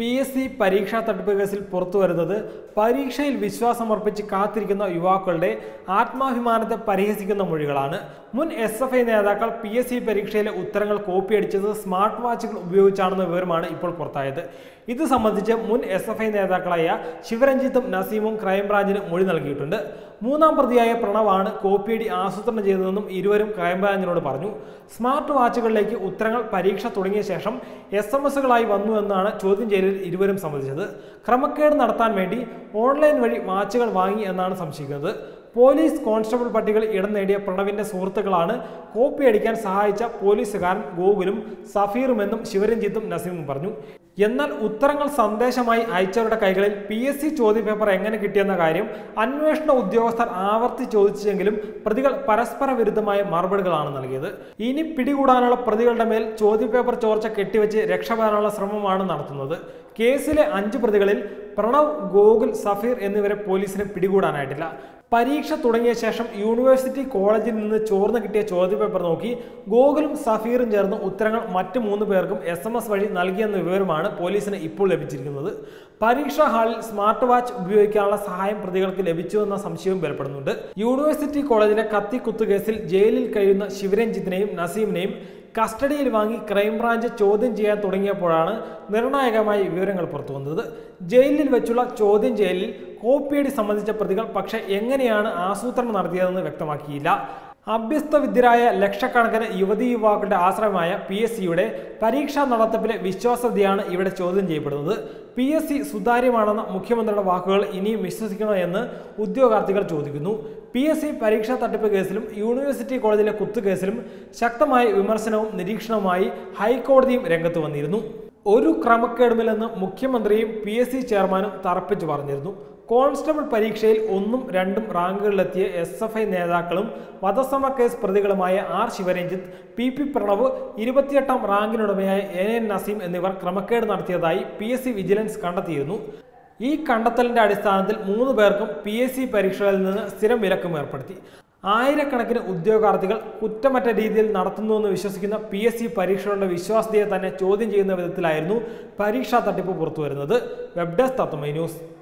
P എസ് C പരീക്ഷാ തട്ടിപ്പ് കേസിൽ പുറത്തുവരുന്നത് പരീക്ഷയിൽ വിശ്വാസമർപ്പിച്ച് കാത്തിരിക്കുന്ന യുവാക്കളുടെ ആത്മാഭിമാനത്തെ പരിഹസിക്കുന്ന മൊഴികളാണ് മുൻ എസ് എഫ് ഐ നേതാക്കൾ പി എസ് സി പരീക്ഷയിലെ ഉത്തരങ്ങൾ കോപ്പിയടിച്ചത് സ്മാർട്ട് വാച്ചുകൾ ഉപയോഗിച്ചാണെന്ന വിവരമാണ് ഇപ്പോൾ പുറത്തായത് ഇത് സംബന്ധിച്ച് മുൻ എസ് എഫ് ഐ നേതാക്കളായ ശിവരഞ്ജിത്തും നസീമും ക്രൈംബ്രാഞ്ചിന് മൊഴി നൽകിയിട്ടുണ്ട് മൂന്നാം പ്രതിയായ പ്രണവാണ് കോപ്പിയടി ആസൂത്രണം ചെയ്തതെന്നും ഇരുവരും ക്രൈംബ്രാഞ്ചിനോട് പറഞ്ഞു സ്മാർട്ട് വാച്ചുകളിലേക്ക് ഉത്തരങ്ങൾ പരീക്ഷ തുടങ്ങിയ ശേഷം എസ് എം എസുകളായി വന്നു എന്നാണ് ചോദ്യം ചെയ്യലിൽ ഇരുവരും സമ്മതിച്ചത് ക്രമക്കേട് നടത്താൻ വേണ്ടി ഓൺലൈൻ വഴി വാച്ചുകൾ വാങ്ങി എന്നാണ് സംശയിക്കുന്നത് പോലീസ് കോൺസ്റ്റബിൾ പട്ടികൾ ഇടം നേടിയ പ്രണവിന്റെ സുഹൃത്തുക്കളാണ് കോപ്പി അടിക്കാൻ സഹായിച്ച പോലീസുകാരൻ ഗോകുലും സഫീറുമെന്നും ശിവരഞ്ജിത്തും നസീമും പറഞ്ഞു എന്നാൽ ഉത്തരങ്ങൾ സന്ദേശമായി അയച്ചവരുടെ കൈകളിൽ പി എസ് സി ചോദ്യപേപ്പർ എങ്ങനെ കിട്ടിയെന്ന കാര്യം അന്വേഷണ ഉദ്യോഗസ്ഥർ ആവർത്തി ചോദിച്ചെങ്കിലും പ്രതികൾ പരസ്പര വിരുദ്ധമായ മറുപടികളാണ് നൽകിയത് ഇനി പിടികൂടാനുള്ള പ്രതികളുടെ മേൽ ചോദ്യപേപ്പർ ചോർച്ച കെട്ടിവെച്ച് രക്ഷപ്പെടാനുള്ള ശ്രമമാണ് നടത്തുന്നത് കേസിലെ അഞ്ച് പ്രതികളിൽ പ്രണവ് ഗോകുൽ സഫീർ എന്നിവരെ പോലീസിന് പിടികൂടാനായിട്ടില്ല പരീക്ഷ തുടങ്ങിയ ശേഷം യൂണിവേഴ്സിറ്റി കോളേജിൽ നിന്ന് ചോർന്ന് കിട്ടിയ ചോദ്യപേപ്പർ നോക്കി ഗോകുലും സഫീറും ചേർന്ന് ഉത്തരങ്ങൾ മറ്റ് മൂന്ന് പേർക്കും എസ് എം എസ് വഴി നൽകിയെന്ന വിവരമാണ് പോലീസിന് ഇപ്പോൾ ലഭിച്ചിരിക്കുന്നത് പരീക്ഷാ ഹാളിൽ സ്മാർട്ട് വാച്ച് ഉപയോഗിക്കാനുള്ള സഹായം പ്രതികൾക്ക് ലഭിച്ചുവെന്ന സംശയവും ബലപ്പെടുന്നുണ്ട് യൂണിവേഴ്സിറ്റി കോളേജിലെ കത്തിക്കുത്ത് കേസിൽ ജയിലിൽ കഴിയുന്ന ശിവരഞ്ജിത്തിനെയും നസീമിനെയും കസ്റ്റഡിയിൽ വാങ്ങി ക്രൈംബ്രാഞ്ച് ചോദ്യം ചെയ്യാൻ തുടങ്ങിയപ്പോഴാണ് നിർണായകമായ വിവരങ്ങൾ പുറത്തു വന്നത് ജയിലിൽ വെച്ചുള്ള ചോദ്യം ചെയ്യലിൽ കോപ്പിയടി സംബന്ധിച്ച പ്രതികൾ പക്ഷേ എങ്ങനെയാണ് ആസൂത്രണം നടത്തിയതെന്ന് വ്യക്തമാക്കിയില്ല അഭ്യസ്തവിദ്യരായ ലക്ഷക്കണക്കിന് യുവതി യുവാക്കളുടെ ആശ്രയമായ പി എസ് സിയുടെ പരീക്ഷാ നടത്തിപ്പിലെ വിശ്വാസ്യതയാണ് ഇവിടെ ചോദ്യം ചെയ്യപ്പെടുന്നത് പി എസ് സി സുതാര്യമാണെന്ന മുഖ്യമന്ത്രിയുടെ വാക്കുകൾ ഇനിയും വിശ്വസിക്കണോ എന്ന് ഉദ്യോഗാർത്ഥികൾ ചോദിക്കുന്നു പി എസ് സി പരീക്ഷാ തട്ടിപ്പ് കേസിലും യൂണിവേഴ്സിറ്റി കോളേജിലെ കുത്തുകേസിലും ശക്തമായ വിമർശനവും നിരീക്ഷണവുമായി ഹൈക്കോടതിയും രംഗത്ത് വന്നിരുന്നു ഒരു ക്രമക്കേടുമില്ലെന്ന് മുഖ്യമന്ത്രിയും പി എസ് സി ചെയർമാനും തറപ്പിച്ചു പറഞ്ഞിരുന്നു കോൺസ്റ്റബിൾ പരീക്ഷയിൽ ഒന്നും രണ്ടും റാങ്കുകളിലെത്തിയ എസ് എഫ് ഐ നേതാക്കളും വധശ്രമ കേസ് പ്രതികളുമായ R Sivaranjith P P Pranav ഇരുപത്തിയെട്ടാം റാങ്കിനുടമയായ എ എൻ നസീം എന്നിവർ ക്രമക്കേട് നടത്തിയതായി പി എസ് സി വിജിലൻസ് കണ്ടെത്തിയിരുന്നു ഈ കണ്ടെത്തലിന്റെ അടിസ്ഥാനത്തിൽ മൂന്ന് പേർക്കും പി എസ് സി പരീക്ഷകളിൽ നിന്ന് സ്ഥിരം വിലക്കും ഏർപ്പെടുത്തി ആയിരക്കണക്കിന് ഉദ്യോഗാർത്ഥികൾ കുറ്റമറ്റ രീതിയിൽ നടത്തുന്നുവെന്ന് വിശ്വസിക്കുന്ന പി എസ് സി പരീക്ഷകളുടെ വിശ്വാസ്യതയെ തന്നെ ചോദ്യം ചെയ്യുന്ന വിധത്തിലായിരുന്നു പരീക്ഷാ തട്ടിപ്പ് പുറത്തുവരുന്നത് വെബ് ഡെസ്ക് തത്വമൈ ന്യൂസ്